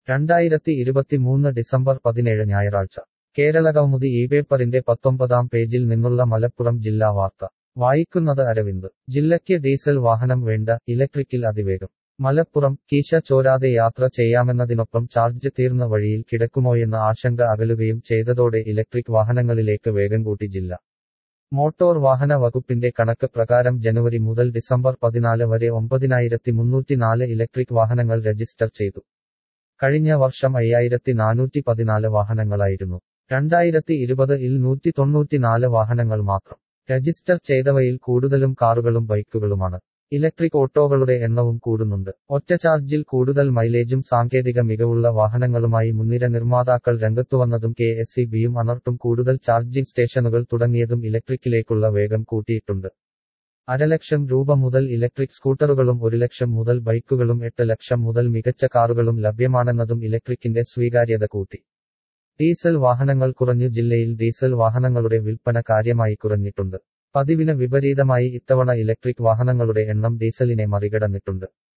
രണ്ടായിരത്തി ഇരുപത്തിമൂന്ന് ഡിസംബർ പതിനേഴ് ഞായറാഴ്ച കേരളകൗമുദി ഈ പേപ്പറിന്റെ പത്തൊമ്പതാം പേജിൽ നിന്നുള്ള മലപ്പുറം ജില്ലാ വാർത്ത വായിക്കുന്നത് അരവിന്ദ് ജില്ലയ്ക്ക് ഡീസൽ വാഹനം വേണ്ട ഇലക്ട്രിക്കിൽ അതിവേഗം മലപ്പുറം കീശ ചോരാതെ യാത്ര ചെയ്യാമെന്നതിനൊപ്പം ചാർജ് തീർന്ന വഴിയിൽ കിടക്കുമോയെന്ന ആശങ്ക അകലുകയും ചെയ്തതോടെ ഇലക്ട്രിക് വാഹനങ്ങളിലേക്ക് വേഗം കൂട്ടി ജില്ല മോട്ടോർ വാഹന വകുപ്പിന്റെ കണക്ക് പ്രകാരം ജനുവരി മുതൽ ഡിസംബർ പതിനാല് വരെ ഒമ്പതിനായിരത്തി മുന്നൂറ്റിനാല് ഇലക്ട്രിക് വാഹനങ്ങൾ രജിസ്റ്റർ ചെയ്തു കഴിഞ്ഞ വർഷം അയ്യായിരത്തി നാനൂറ്റി പതിനാല് വാഹനങ്ങളായിരുന്നു രണ്ടായിരത്തി ഇരുപത് ഇൽ നൂറ്റി തൊണ്ണൂറ്റിനാല് വാഹനങ്ങൾ മാത്രം രജിസ്റ്റർ ചെയ്തവയിൽ കൂടുതലും കാറുകളും ബൈക്കുകളുമാണ് ഇലക്ട്രിക് ഓട്ടോകളുടെ എണ്ണവും കൂടുന്നുണ്ട് ഒറ്റ ചാർജിൽ കൂടുതൽ മൈലേജും സാങ്കേതിക മികവുള്ള വാഹനങ്ങളുമായി മുൻനിര നിർമ്മാതാക്കൾ രംഗത്തുവന്നതും കെ എസ് സി ബിയും അനർട്ടും കൂടുതൽ ചാർജിംഗ് സ്റ്റേഷനുകൾ തുടങ്ങിയതും ഇലക്ട്രിക്കിലേക്കുള്ള വേഗം കൂട്ടിയിട്ടുണ്ട് അരലക്ഷം രൂപ മുതൽ ഇലക്ട്രിക് സ്കൂട്ടറുകളും ഒരു ലക്ഷം മുതൽ ബൈക്കുകളും എട്ട് ലക്ഷം മുതൽ മികച്ച കാറുകളും ലഭ്യമാണെന്നതും ഇലക്ട്രിക്കിന്റെ സ്വീകാര്യത കൂട്ടി ഡീസൽ വാഹനങ്ങൾ കുറഞ്ഞു ജില്ലയിൽ ഡീസൽ വാഹനങ്ങളുടെ വിൽപ്പന കാര്യമായി കുറഞ്ഞിട്ടുണ്ട് പതിവിന് വിപരീതമായി ഇത്തവണ ഇലക്ട്രിക് വാഹനങ്ങളുടെ എണ്ണം ഡീസലിനെ മറികടന്നിട്ടുണ്ട്